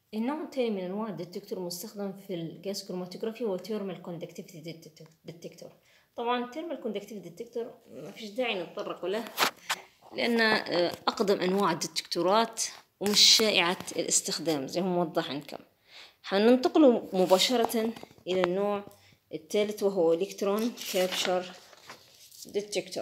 النوع التاني من أنواع الديتكتور مستخدم في الجاز كروماتوجرافي هو التيرمال كوندكتيفيتي ديتكتور طبعا التيرمال كوندكتيفيتي ديتكتور ما فيش داعي نتطرق له لأن أقدم أنواع الديتكتورات ومش شائعة الاستخدام زي ما موضح عندكم حننتقل مباشرة إلى النوع الثالث وهو إلكترون كابشر ديتكتور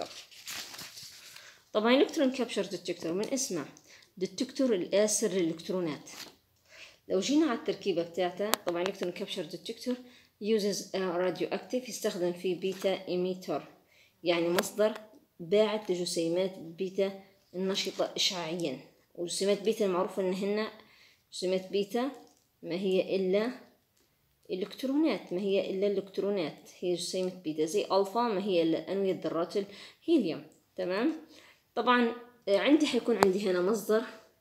طبعا إلكترون كابشر ديتكتور من اسمه ديتكتور الآسر للإلكترونات لو جينا على التركيبة بتاعته طبعا إلكترون كابشر ديتكتور uses a radioactive يستخدم في بيتا إيميتر يعني مصدر باعث لجسيمات بيتا النشطة إشعاعيا وجسيمات بيتا المعروفة إنهن جسيمات بيتا ما هي إلا الإلكترونات ما هي إلا الإلكترونات هي جسيمة بيتا زي ألفا ما هي إلا أنوية ذرات الهيليوم تمام طبعا عندي حيكون عندي هنا مصدر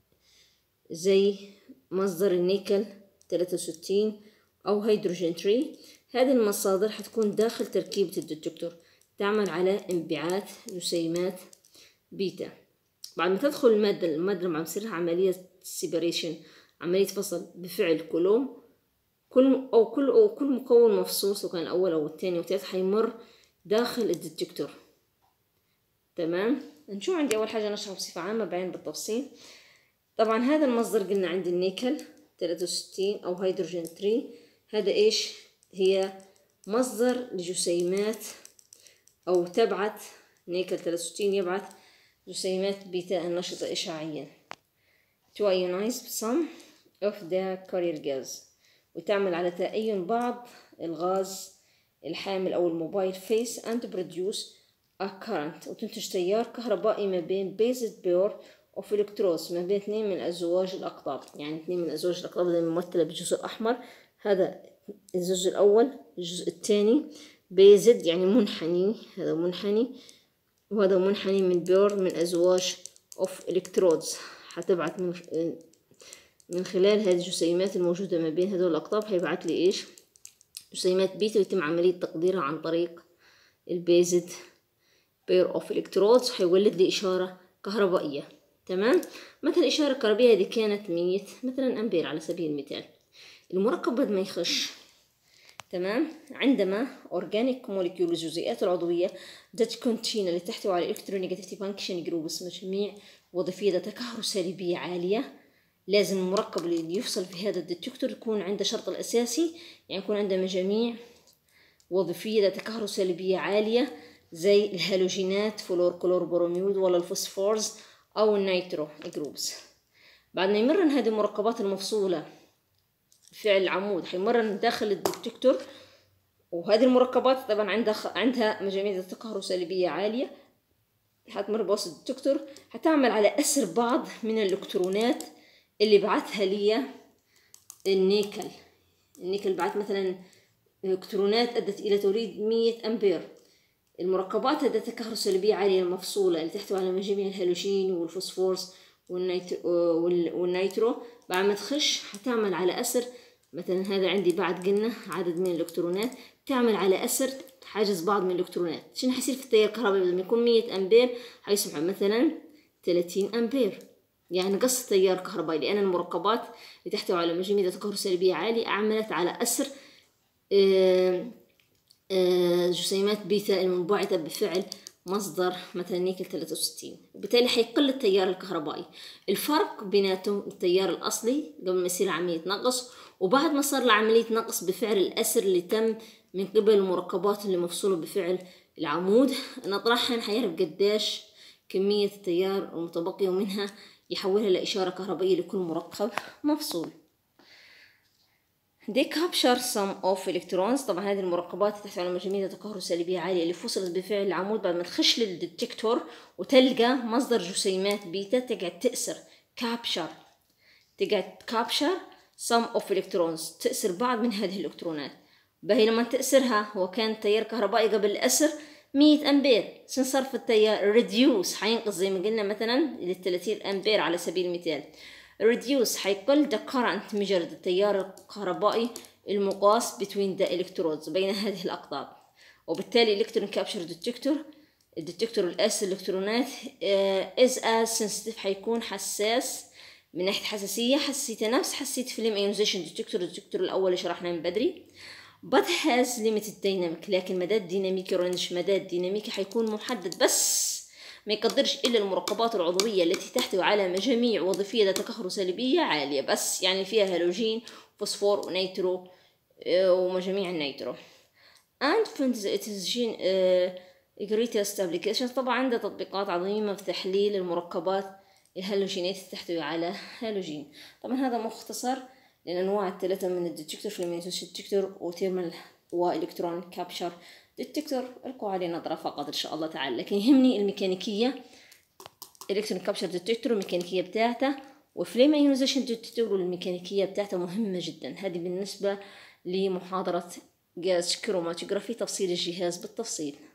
زي مصدر النيكل 63 أو هيدروجين 3 هذه المصادر حتكون داخل تركيبة الديتكتور تعمل على انبعاث جسيمات بيتا بعد ما تدخل المادة المادة مع مصيرها عملية سيبريشن عملية فصل بفعل كولوم كل أو كل أو كل مكون مفصول سواء كان الأول أو الثاني أو الثالث حيمر داخل الديتكتور تمام نشوف عندي أول حاجة نشرح بصفة عامة بعدين بالتفصيل طبعا هذا المصدر قلنا عندي النيكل 63 أو هيدروجين 3 هذا إيش هي مصدر لجسيمات أو تبعث نيكل 63 يبعث جسيمات بيتا النشطة إشعاعيا to ionize some of the carrier gas وتعمل على تأين بعض الغاز الحامل أو الموبايل فيس and produce a current وتنتج تيار كهربائي ما بين based pair of electrodes ما بين اثنين من أزواج الأقطاب يعني اثنين من أزواج الأقطاب اللي ممثلة بالجزء الأحمر هذا الجزء الأول الجزء الثاني بيزد يعني منحني هذا منحني وهذا منحني من بير من أزواج اوف الكترودز حتبعت من من خلال هذه الجسيمات الموجودة ما بين هذول الأقطاب هيبعت لي إيش جسيمات بيتا ويتم عملية تقديرها عن طريق البيزد بير اوف الكترودز حيولد لي إشارة كهربائية تمام مثلا الإشارة الكهربائية دي كانت مية مثلا أمبير على سبيل المثال المركب بعد ما يخش تمام عندما organic molecule الجزيئات العضوية that contain اللي تحتوي على electronegativity function groups مجميع وظيفية ذات كهروسالبية عالية لازم المركب اللي يفصل في هذا الديتكتور يكون عنده شرط الأساسي يعني يكون عنده مجاميع وظيفية ذات كهروسالبية عالية زي الهالوجينات فلور كلور بروميود ولا الفوسفورز أو النيترو جروبس بعد ما يمرن هذه المركبات المفصولة فعل العمود حيمرن داخل الديتكتور وهذه المركبات طبعا عندها عندها مجاميع ذات كهروسالبية عالية حتمر بوسط الديتكتور حتعمل على أسر بعض من الإلكترونات اللي بعتها لي النيكل النيكل بعت مثلا إلكترونات أدت إلى توليد مية أمبير المركبات ذات كهروسالبية عالية المفصولة اللي تحتوي على مجاميع الهالوجين والفوسفورس والنيترو بعد ما تخش حتعمل على أسر مثلا هذا عندي بعد قلنا عدد من الإلكترونات تعمل على أسر حاجز بعض من الإلكترونات شنو حيصير في التيار الكهربائي بدل ما يكون مية أمبير حيصبح مثلا تلاتين أمبير يعني قص التيار الكهربائي لأن المركبات اللي تحتوي على مجموعة ذات كهرباء سلبية عالية عملت على أسر جسيمات بيتا المنبعثة بفعل مصدر مثلا نيكل 63 وبالتالي حيقل التيار الكهربائي الفرق بيناتهم التيار الأصلي قبل ما يصير عملية نقص وبعد ما صار عملية نقص بفعل الأسر اللي تم من قبل المركبات اللي مفصولة بفعل العمود نطرحهن حيعرف قديش كمية التيار المتبقية ومنها يحولها لإشارة كهربائية لكل مركب مفصول دي كابشر سم اوف الكترونز طبعا هذه المركبات تحتوي على مجاميع تكهر سلبية عالية اللي فصلت بفعل العمود بعد ما تخش للديتكتور وتلقى مصدر جسيمات بيتا تقعد تأسر كابشر تقعد كابشر سم اوف الكترونز تأسر بعض من هذه الالكترونات باهي لما تأسرها هو كان تيار كهربائي قبل الأسر مية أمبير سنصرف التيار ريديوس حينقص زي ما قلنا مثلا للثلاثين أمبير على سبيل المثال reduce حيقل the current مجرد التيار الكهربائي المقاس between the electrodes بين هذه الأقطاب وبالتالي electron capture detector الديتكتور الأس الإلكترونات uh, is as sensitive حيكون حساس من ناحية حساسية حساسية نفس حساسية فيلم ايونيزيشن ديتكتور الديتكتور الأول اللي شرحناه من بدري but has limited dynamic لكن مدى الديناميكي رينج مدى الديناميكي حيكون محدد بس ما يقدرش إلا المركبات العضوية التي تحتوي على مجاميع وظيفية ذات كهرو سلبية عالية بس يعني فيها هالوجين فوسفور ونيترو آه، ومجاميع النيترو and finds it is gene uh, greatest applications طبعا عنده تطبيقات عظيمة في تحليل المركبات الهالوجينات تحتوي على هالوجين طبعا هذا مختصر للأنواع الثلاثة من الديتكتور فلومينيتوس ديتكتور وثيرمال وإلكترون كابشر ديتكتور القوا عليه نظرة فقط إن شاء الله تعالى لكن يهمني الميكانيكية إلكترون كابشر ديتكتور الميكانيكية بتاعته وفليم ايونيزيشن ديتكتور والميكانيكية بتاعته مهمة جدا هذه بالنسبة لمحاضرة جاز كروماتوغرافي تفصيل الجهاز بالتفصيل